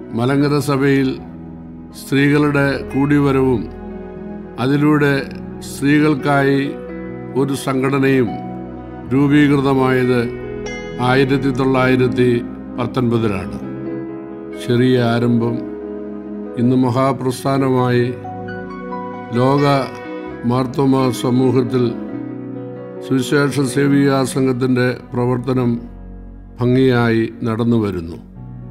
മലങ്കര സഭയിൽ സ്ത്രീകളുടെ കൂടിവരവും അതിലൂടെ സ്ത്രീകൾക്കായി ഒരു സംഘടനയും രൂപീകൃതമായത് ആയിരത്തി തൊള്ളായിരത്തി പത്തൊൻപതിലാണ് ചെറിയ ആരംഭം ഇന്ന് മഹാപ്രസ്ഥാനമായി ലോക മാർത്തോമ സമൂഹത്തിൽ സുവിശേഷ സേവികാ സംഘത്തിൻ്റെ പ്രവർത്തനം ഭംഗിയായി നടന്നു വരുന്നു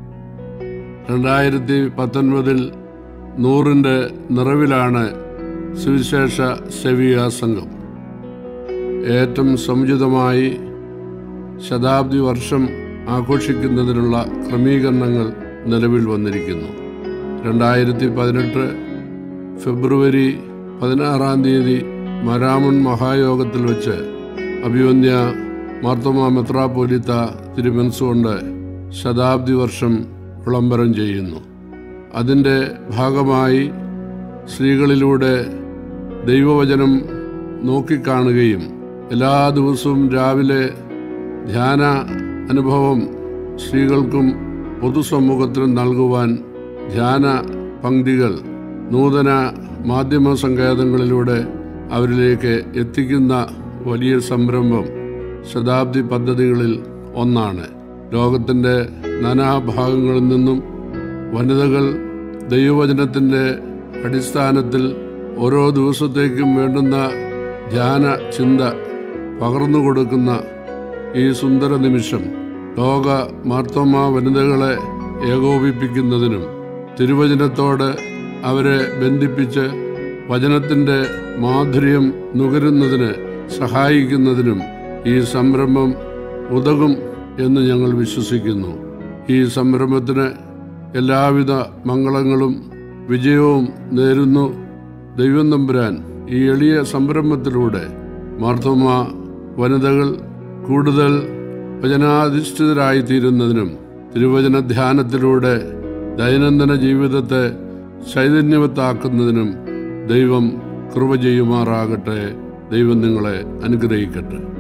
രണ്ടായിരത്തി പത്തൊൻപതിൽ നൂറിൻ്റെ നിറവിലാണ് സുവിശേഷ സേവികാ സംഘം ഏറ്റവും സമുചിതമായി ശതാബ്ദി വർഷം ആഘോഷിക്കുന്നതിനുള്ള ക്രമീകരണങ്ങൾ നിലവിൽ വന്നിരിക്കുന്നു രണ്ടായിരത്തി പതിനെട്ട് ഫെബ്രുവരി പതിനാറാം തീയതി മരാമൺ മഹായോഗത്തിൽ വെച്ച് അഭിവന്യ മാർത്തോമ മെത്രാപോലിത്ത തിരുമനസുകൊണ്ട് ശതാബ്ദി വർഷം വിളംബരം ചെയ്യുന്നു അതിൻ്റെ ഭാഗമായി സ്ത്രീകളിലൂടെ ദൈവവചനം നോക്കിക്കാണുകയും എല്ലാ ദിവസവും രാവിലെ ധ്യാന അനുഭവം സ്ത്രീകൾക്കും പൊതുസമൂഹത്തിനും നൽകുവാൻ ധ്യാന പങ്ക്തികൾ നൂതന മാധ്യമ സങ്കേതങ്ങളിലൂടെ അവരിലേക്ക് എത്തിക്കുന്ന വലിയ സംരംഭം ശതാബ്ദി പദ്ധതികളിൽ ഒന്നാണ് ലോകത്തിൻ്റെ നാനാഭാഗങ്ങളിൽ നിന്നും വനിതകൾ ദൈവവചനത്തിൻ്റെ അടിസ്ഥാനത്തിൽ ഓരോ ദിവസത്തേക്കും വേണ്ടുന്ന ധ്യാന ചിന്ത പകർന്നു കൊടുക്കുന്ന ഈ സുന്ദര നിമിഷം ലോക മാർത്തോമ വനിതകളെ ഏകോപിപ്പിക്കുന്നതിനും തിരുവചനത്തോട് അവരെ ബന്ധിപ്പിച്ച് വചനത്തിൻ്റെ മാധുര്യം നുകരുന്നതിന് സഹായിക്കുന്നതിനും ഈ സംരംഭം ഉതകും എന്ന് ഞങ്ങൾ വിശ്വസിക്കുന്നു ഈ സംരംഭത്തിന് എല്ലാവിധ മംഗളങ്ങളും വിജയവും നേരുന്നു ദൈവം തമ്പുരാൻ ഈ എളിയ സംരംഭത്തിലൂടെ മാർത്തോമ വനിതകൾ കൂടുതൽ വചനാധിഷ്ഠിതരായിത്തീരുന്നതിനും തിരുവചന ധ്യാനത്തിലൂടെ ദൈനംദിന ജീവിതത്തെ ചൈതന്യവത്താക്കുന്നതിനും ദൈവം കൃപ ചെയ്യുമാറാകട്ടെ ദൈവം നിങ്ങളെ അനുഗ്രഹിക്കട്ടെ